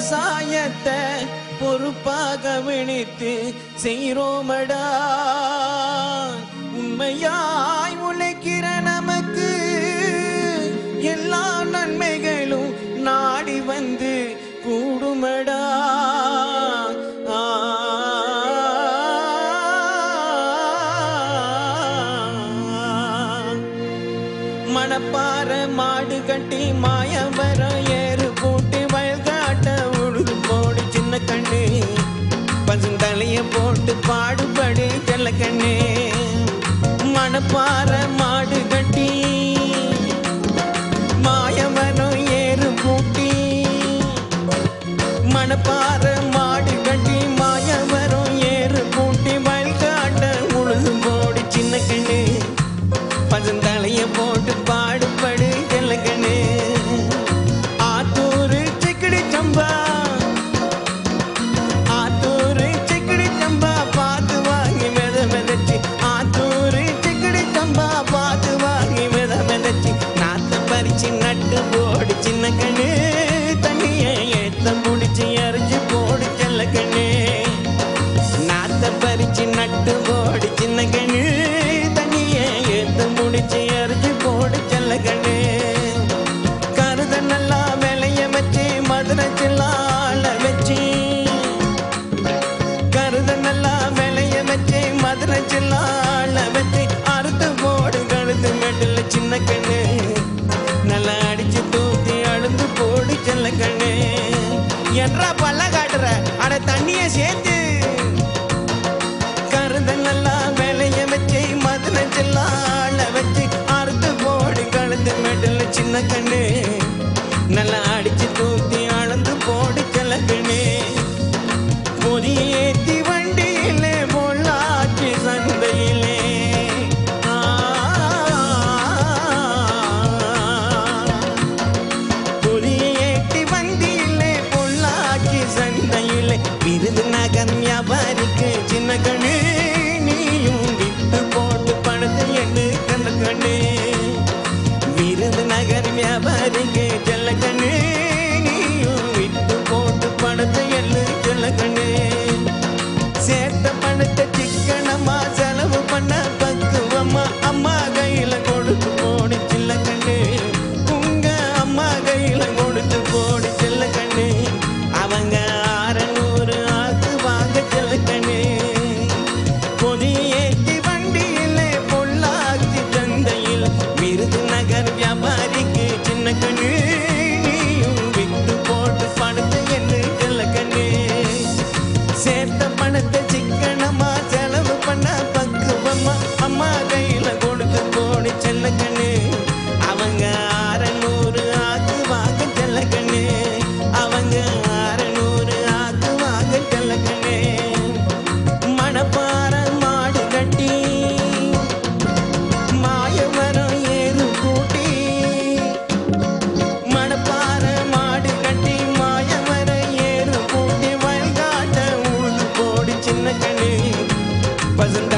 விவசாயத்தை பொறுப்பாக விழித்து செய்கிறோமடா உண்மையாய் உழைக்கிற நமக்கு எல்லா நன்மைகளும் நாடி வந்து கூடுமடா ஆ. மணப்பாற மாடு கட்டி மாயவரம் ஏறு பூட்டி வயல் காட்ட உழுது போடு சின்ன கண்ணு பசுந்தலைய போட்டு பாடுபடு செல்ல கண்ணு மணப்பாற மாடு கட்டி மாயவரம் ஏறு பூட்டி மணப்பாற மாடு கட்டி மாயவரம் ஏறு பூட்டி வயல் காட்ட உழுது போடு சின்ன கண்ணு பசுந்தலைய போட்டு பாடுபடு செல்லகனு ஆத்தூரு சிக்கடி சம்பா ஆத்தூரு சிக்கடி சம்பா பார்த்து வாங்கி மெத மெதச்சி ஆத்தூரு சிக்கடி சம்பா பார்த்து வாங்கி மெத மெதச்சி நாத்த பறிச்சு நட்டு போடு சின்ன கண்ணு தண்ணியை ஏத்த முடிச்சு அரைச்சு போடு செல்லகண்ணு நாத்த பறிச்சு நட்டு போடு சின்ன கண்ணு தண்ணிய ஏத்து முடிச்சு அரிச்சு போடு செல்ல கண்ணு கருத நல்லா விளைய வச்சு மதுரை சில்லால வச்சு கருத நல்லா விளைய வச்சு மதுரை சில்லால வச்சு அறுத்து போடு கழுத்து மெட்டில் சின்ன கண்ணு நல்லா அடிச்சு தூத்தி அழுந்து போடு செல்ல கண்ணு என்றா பல்ல காட்டுற அட தண்ணிய சேர்த்து கருத நல்லா வேலைய வச்சு மதுரை செல்லால வச்சு அறுத்து போடு கழுத்து மெடல் சின்ன கண்ணு நல்லா அடிச்சு தூத்தி அளந்து போடு செல்லக்கண்ணு பொதிய ஏத்தி வண்டியிலே பொள்ளாச்சி சந்தையிலே ஆ. புதிய ஏத்தி வண்டியிலே பொள்ளாச்சி சந்தையிலே விருது நகர் வியாபாரிக்கு சின்ன கண்ணு நீயும் விட்டு போட்டு பணத்தை எண்ணு கண்ண கண்ணு விருது நகர் வியாபாரிக்கு செல்ல கண்ணு நீயும் விட்டு போட்டு பணத்தை எண்ணு செல்ல கண்ணு சேர்த்த பணத்தை சிக்கனமா செலவு பண்ண பக்குவமா அம்மா கையில கொடுத்து போடு சில்ல கண்ணு உங்க அம்மா கையில கொடுத்து போடு செல்ல கண்ணு அவங்க அறநூறு ஆக்கு வாங்க செல்ல கண்ணு பொதியேற்றி வண்டியிலே பொள்ளாச்சி சந்தையில் விருது நகர் வியாபாரிக்கு சின்ன கண்ணு நீயும் விட்டு போட்டு பணத்தை என்ன செல்ல கண்ணு சேர்த்த பணத்தை சிக்கனமா செலவு பண்ண பக்குவமா அம்மா கையில கொடுத்து போடு செல்ல கண்ணு அவங்க அறநூறு ஆக்கு வாங்க செல்ல கண்ணு அவங்க அறநூறு ஆக்கு வாங்க செல்ல கண்ணு மணப்பாற மாடு கட்டி மாயவரம் ஏறு கூட்டி மணப்பாற மாடு கட்டி மாயவர ஏறு பூட்டி வயல்காட்ட உழுது போடு சின்ன கண்ணு பசுந்த